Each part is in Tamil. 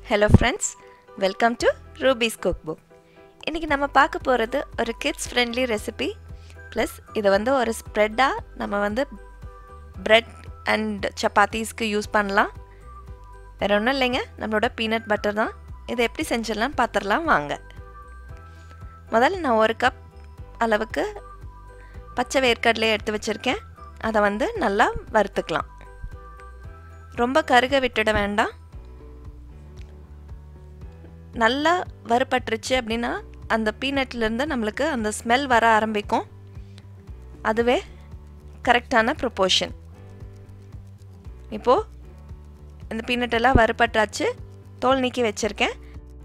hello friends welcome to Ruby's cook book இன்றைக்கி நம்ம பார்க்க போகிறது ஒரு கிட்ஸ் ஃப்ரெண்ட்லி ரெசிபி ப்ளஸ் இதை வந்து ஒரு ஸ்ப்ரெட்டாக நம்ம வந்து ப்ரெட் அண்ட் சப்பாத்தீஸ்க்கு யூஸ் பண்ணலாம் வேறு ஒன்றும் இல்லைங்க நம்மளோட பீனட் பட்டர் தான் இதை எப்படி செஞ்சிடலாம் பார்த்துடலாம் வாங்க முதல்ல நான் ஒரு கப் அளவுக்கு பச்சை வேர்க்கடலையை எடுத்து வச்சுருக்கேன் அதை வந்து நல்லா வறுத்துக்கலாம் ரொம்ப கருக விட்டுட வேண்டாம் நல்லா வறுபட்டுருச்சு அப்படின்னா அந்த பீனட்லேருந்து நம்மளுக்கு அந்த ஸ்மெல் வர ஆரம்பிக்கும் அதுவே கரெக்டான ப்ரொப்போர்ஷன் இப்போது இந்த பீனட் எல்லாம் வறுபட்டாச்சு தோல் நீக்கி வச்சுருக்கேன்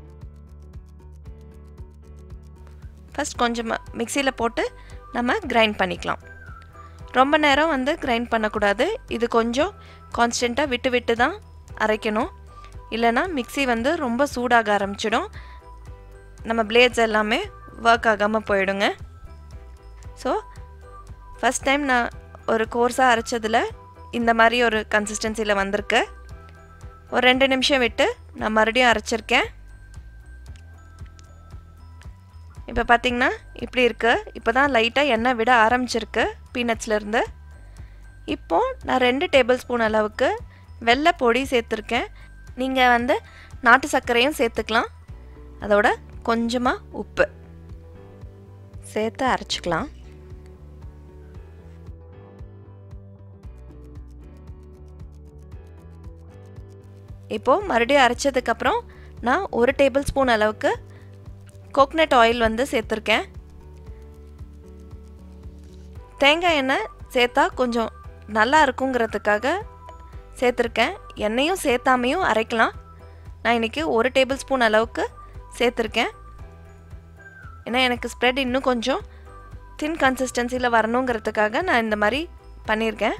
ஃபஸ்ட் கொஞ்சம் மிக்சியில் போட்டு நம்ம கிரைண்ட் பண்ணிக்கலாம் ரொம்ப நேரம் வந்து கிரைண்ட் பண்ணக்கூடாது இது கொஞ்சம் கான்ஸ்டண்ட்டாக விட்டு விட்டு தான் அரைக்கணும் இல்லைனா மிக்சி வந்து ரொம்ப சூடாக ஆரம்பிச்சிடும் நம்ம பிளேட்ஸ் எல்லாமே ஒர்க் ஆகாமல் போயிடுங்க ஸோ ஃபஸ்ட் டைம் நான் ஒரு கோர்ஸாக அரைச்சதில் இந்த மாதிரி ஒரு கன்சிஸ்டன்சியில் வந்திருக்கு ஒரு ரெண்டு நிமிஷம் விட்டு நான் மறுபடியும் அரைச்சிருக்கேன் இப்போ பார்த்திங்கன்னா இப்படி இருக்குது இப்போ தான் லைட்டாக எண்ணெய் விட ஆரம்பிச்சிருக்கு பீனட்ஸ்லேருந்து இப்போது நான் ரெண்டு டேபிள் ஸ்பூன் அளவுக்கு வெள்ளை பொடி சேர்த்துருக்கேன் நீங்கள் வந்து நாட்டு சர்க்கரையும் சேர்த்துக்கலாம் அதோட கொஞ்சமாக உப்பு சேர்த்து அரைச்சிக்கலாம் இப்போது மறுபடியும் அரைச்சதுக்கப்புறம் நான் ஒரு டேபிள் ஸ்பூன் அளவுக்கு கோக்னட் ஆயில் வந்து சேர்த்துருக்கேன் தேங்காய் எண்ணெய் சேர்த்தா கொஞ்சம் நல்லா இருக்குங்கிறதுக்காக சேர்த்துருக்கேன் எண்ணெயும் சேர்த்தாமையும் அரைக்கலாம் நான் இன்றைக்கி ஒரு டேபிள் ஸ்பூன் அளவுக்கு சேர்த்துருக்கேன் ஏன்னா எனக்கு ஸ்ப்ரெட் இன்னும் கொஞ்சம் தின் கன்சிஸ்டன்சியில் வரணுங்கிறதுக்காக நான் இந்த மாதிரி பண்ணியிருக்கேன்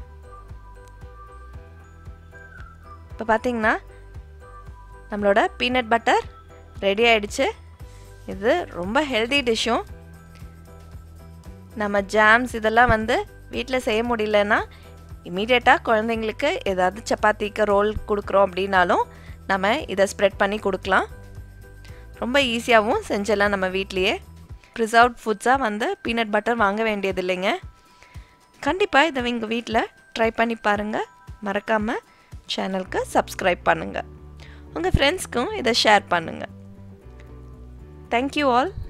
இப்போ பார்த்தீங்கன்னா நம்மளோட பீனட் பட்டர் ரெடி ஆகிடுச்சு இது ரொம்ப ஹெல்தி டிஷ்ஷும் நம்ம ஜாம்ஸ் இதெல்லாம் வந்து வீட்டில் செய்ய முடியலன்னா இமீடியட்டாக குழந்தைங்களுக்கு ஏதாவது சப்பாத்திக்கு ரோல் கொடுக்குறோம் அப்படின்னாலும் நம்ம இதை ஸ்ப்ரெட் பண்ணி கொடுக்கலாம் ரொம்ப ஈஸியாகவும் செஞ்சிடலாம் நம்ம வீட்லேயே ப்ரிசர்வ்ட் ஃபுட்ஸாக வந்து பீனட் பட்டர் வாங்க வேண்டியது இல்லைங்க கண்டிப்பாக இதை எங்கள் வீட்டில் ட்ரை பண்ணி பாருங்கள் மறக்காமல் சேனலுக்கு சப்ஸ்கிரைப் பண்ணுங்கள் உங்கள் ஃப்ரெண்ட்ஸ்க்கும் இதை ஷேர் பண்ணுங்கள் தேங்க்யூ ஆல்